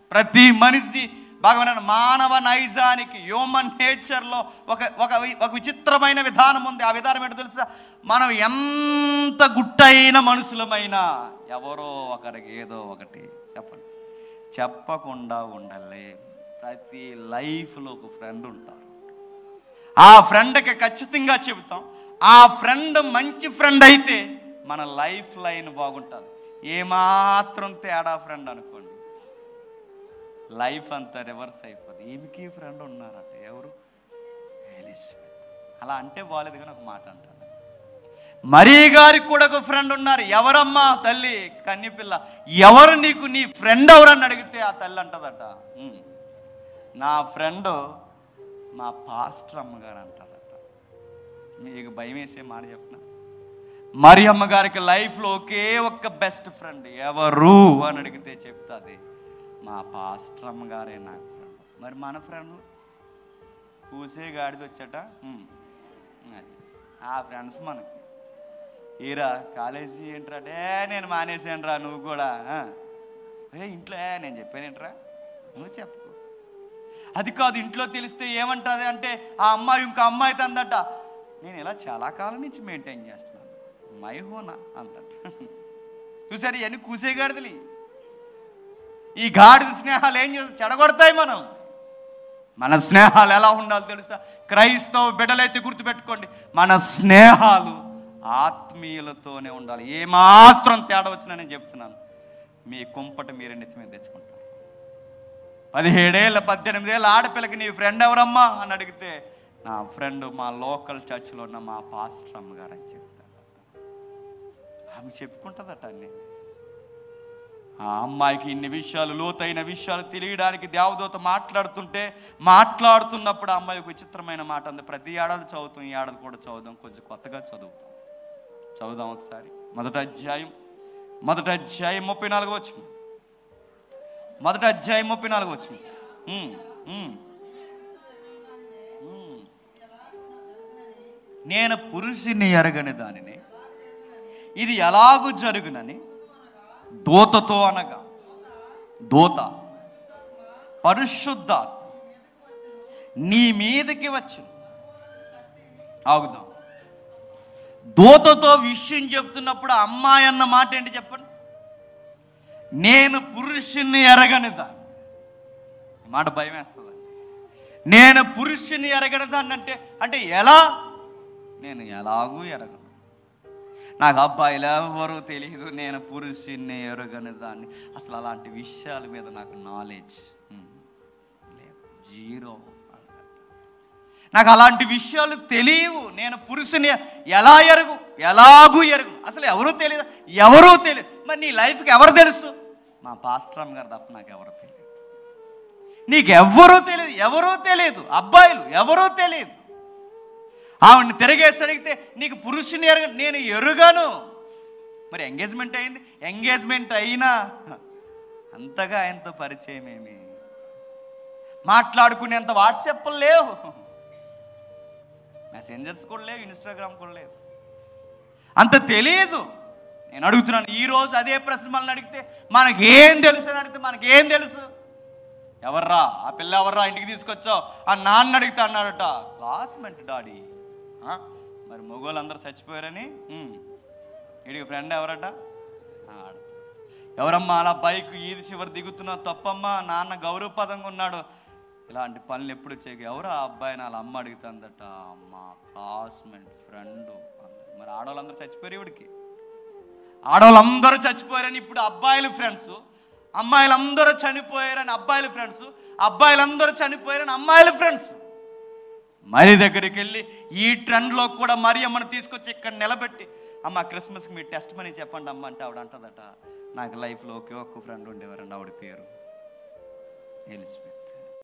ప్రతి మనిషి భాగమైన మానవ నైజానికి హ్యూమన్ నేచర్లో ఒక ఒక వి- ఒక విచిత్రమైన విధానం ఉంది ఆ విధానం ఏంటో తెలుసా మనం ఎంత గుట్టైన మనుషులమైనా ఎవరో ఒకరికి ఏదో ఒకటి చెప్పండి చెప్పకుండా ఉండాలి ప్రతి లైఫ్లో ఒక ఫ్రెండ్ ఉంటారు ఆ ఫ్రెండ్కి ఖచ్చితంగా చెబుతాం ఆ ఫ్రెండ్ మంచి ఫ్రెండ్ అయితే మన లైఫ్ లైన్ బాగుంటుంది ఏమాత్రం తేడా ఫ్రెండ్ అనుకోండి లైఫ్ అంతా రివర్స్ అయిపోద్ది ఈమెకి ఫ్రెండ్ ఉన్నారట ఎవరు ఎలిజబెత్ అలా అంటే బాగాలేదు కానీ ఒక మాట అంటాను మరీ గారికి కూడా ఒక ఫ్రెండ్ ఉన్నారు ఎవరమ్మా తల్లి కన్నిపిల్ల ఎవరు నీకు నీ ఫ్రెండ్ ఎవరని అడిగితే ఆ తల్లి అంటదట "ఉమ్, నా ఫ్రెండ్ మా పాస్టర్ అమ్మగారు అంటారట మీకు భయం వేసే మాట చెప్పిన మరి అమ్మగారికి లైఫ్లో ఒకే ఒక్క బెస్ట్ ఫ్రెండ్ ఎవరు అని అడిగితే చెప్తాది మా పాస్టర్ అమ్మగారే నాకు ఫ్రెండ్ మరి మన ఫ్రెండ్ కూసే గాడిది వచ్చాట ఉమ్, అది ఆ ఫ్రెండ్స్ మనకి ఈరా కాలేజీ ఏంట్రా అంటే నేను మానేసానురా నువ్వు కూడా ఆ. అరే ఇంట్లో "ఏ, నేను చెప్పానేంట్రా నువ్వు చెప్పు అది కాదు ఇంట్లో తెలిస్తే ఏమంటుంది అంటే ఆ అమ్మాయి ఇంకో అమ్మాయి అందట నేను ఇలా చాలా కాలం నుంచి మెయింటైన్ చేస్తున్నాను మై హోనా అందట చూసారు ఇవన్నీ కూసే గాడిదలి ఈ గాడిద స్నేహాలు ఏం చేస్తాయి చెడగొడతాయి మనం మన స్నేహాలు ఎలా ఉండాలో తెలుసా క్రైస్తవ బిడ్డలైతే గుర్తుపెట్టుకోండి మన స్నేహాలు ఆత్మీయులతోనే ఉండాలి ఏమాత్రం తేడా వచ్చినా నేను చెప్తున్నాను మీ కుంపట మీరే నెత్తి మీద తెచ్చుకుంటారు పదిహేడేళ్ళ పద్దెనిమిదేళ్ళ ఆడపిల్లకి నీ ఫ్రెండ్ ఎవరమ్మా అని అడిగితే నా ఫ్రెండ్ మా లోకల్ చర్చిలో ఉన్న మా పాస్టర్ అమ్మగారు అని చెప్తారు ఆమె చెప్పుకుంటుందట అన్నీ ఆ అమ్మాయికి ఇన్ని విషయాలు లోతైన విషయాలు తెలియడానికి దేవదూత మాట్లాడుతుంటే మాట్లాడుతున్నప్పుడు ఆ అమ్మాయి ఒక విచిత్రమైన మాట ఉంది ప్రతి ఏడాది చదువుతాం ఈ ఏడాది కూడా చదువుదాం కొంచెం కొత్తగా చదువుతాం చదువుదాం ఒకసారి మొదటి అధ్యాయం మొదటి అధ్యాయం ముప్పై నాలుగు వచ్చింది మొదటి అధ్యాయం ముప్పై నాలుగు వచ్చింది ఉమ్, ఉమ్. ఉమ్. నేను పురుషుని ఎరగని దానిని ఇది ఎలాగూ జరుగునని దూతతో అనగా దూత పరిశుద్ధ నీ మీదకి వచ్చి ఆగుదాం దూతతో విషయం చెప్తున్నప్పుడు ఆ అమ్మాయి అన్న మాట ఏంటి చెప్పండి నేను పురుషుణ్ణి ఎరగనిదా ఈ మాట భయం వేస్తుంది నేను పురుషుని ఎరగనిదాన్ని అంటే అంటే ఎలా నేను ఎలాగూ ఎరగను నాకు అబ్బాయిలు ఎవరు తెలియదు నేను పురుషుణ్ణి ఎరగని దాన్ని అసలు అలాంటి విషయాల మీద నాకు నాలెడ్జ్ లేదు జీరో అన్నట్టు. నాకు అలాంటి విషయాలు తెలియవు నేను పురుషుని ఎలా ఎరుగు ఎలాగూ ఎరుగు అసలు ఎవరూ తెలియదు ఎవరూ తెలియదు మరి నీ లైఫ్కి ఎవరు తెలుసు మా పాస్టర్ అమ్మ గారు తప్ప నాకు ఎవరు తెలియదు నీకు ఎవ్వరూ తెలియదు ఎవరూ తెలియదు అబ్బాయిలు ఎవరూ తెలియదు ఆవిడని తిరిగేసి అడిగితే నీకు పురుషుని ఎరగ నేను ఎరుగను మరి ఎంగేజ్మెంట్ అయింది ఎంగేజ్మెంట్ అయినా అంతగా ఆయనతో పరిచయం ఏమి మాట్లాడుకునేంత వాట్సాప్లు లేవు మెసెంజర్స్ కూడా లేవు ఇన్స్టాగ్రామ్ కూడా లేవు అంత తెలియదు నేను అడుగుతున్నాను ఈ రోజు అదే ప్రశ్న మనల్ని అడిగితే మనకేం తెలుసు అని అడిగితే మనకేం తెలుసు ఎవర్రా ఆ పిల్ల ఎవర్రా ఇంటికి తీసుకొచ్చావు ఆ నాన్న అడిగితే అన్నాడట క్లాస్మేట్ డాడీ ఆ, మరి మగవాళ్ళు అందరూ చచ్చిపోయారని ఉమ్. వీడికి ఫ్రెండ్ ఎవరట ఆ, ఆడు. ఎవరమ్మా అలా బైక్ ఈది చివరి దిగుతున్నావు తప్పమ్మా నాన్న గౌరవపదంగా ఉన్నాడు ఇలాంటి పనులు ఎప్పుడు చేయకు ఎవరు ఆ అబ్బాయిని వాళ్ళ అమ్మ అడుగుతుందట మా క్లాస్మేట్ ఫ్రెండ్ మరి ఆడవాళ్ళందరూ చచ్చిపోయారు ఇవిడికి ఆడవాళ్ళందరూ చచ్చిపోయారని ఇప్పుడు అబ్బాయిలు ఫ్రెండ్స్ అమ్మాయిలందరూ చనిపోయారని అబ్బాయిల ఫ్రెండ్స్ అబ్బాయిలందరూ చనిపోయారని అమ్మాయిల ఫ్రెండ్స్ మరి దగ్గరికి వెళ్ళి ఈ ట్రెండ్లో కూడా మరి అమ్మని తీసుకొచ్చి ఇక్కడ నిలబెట్టి అమ్మ క్రిస్మస్కి మీ టెస్ట్ మనీ చెప్పండి అమ్మ అంటే ఆవిడ అంటదట నాకు లైఫ్లో ఒకే ఒక్క ఫ్రెండ్ ఉండేవారండి ఆవిడ పేరు ఎలిజబెత్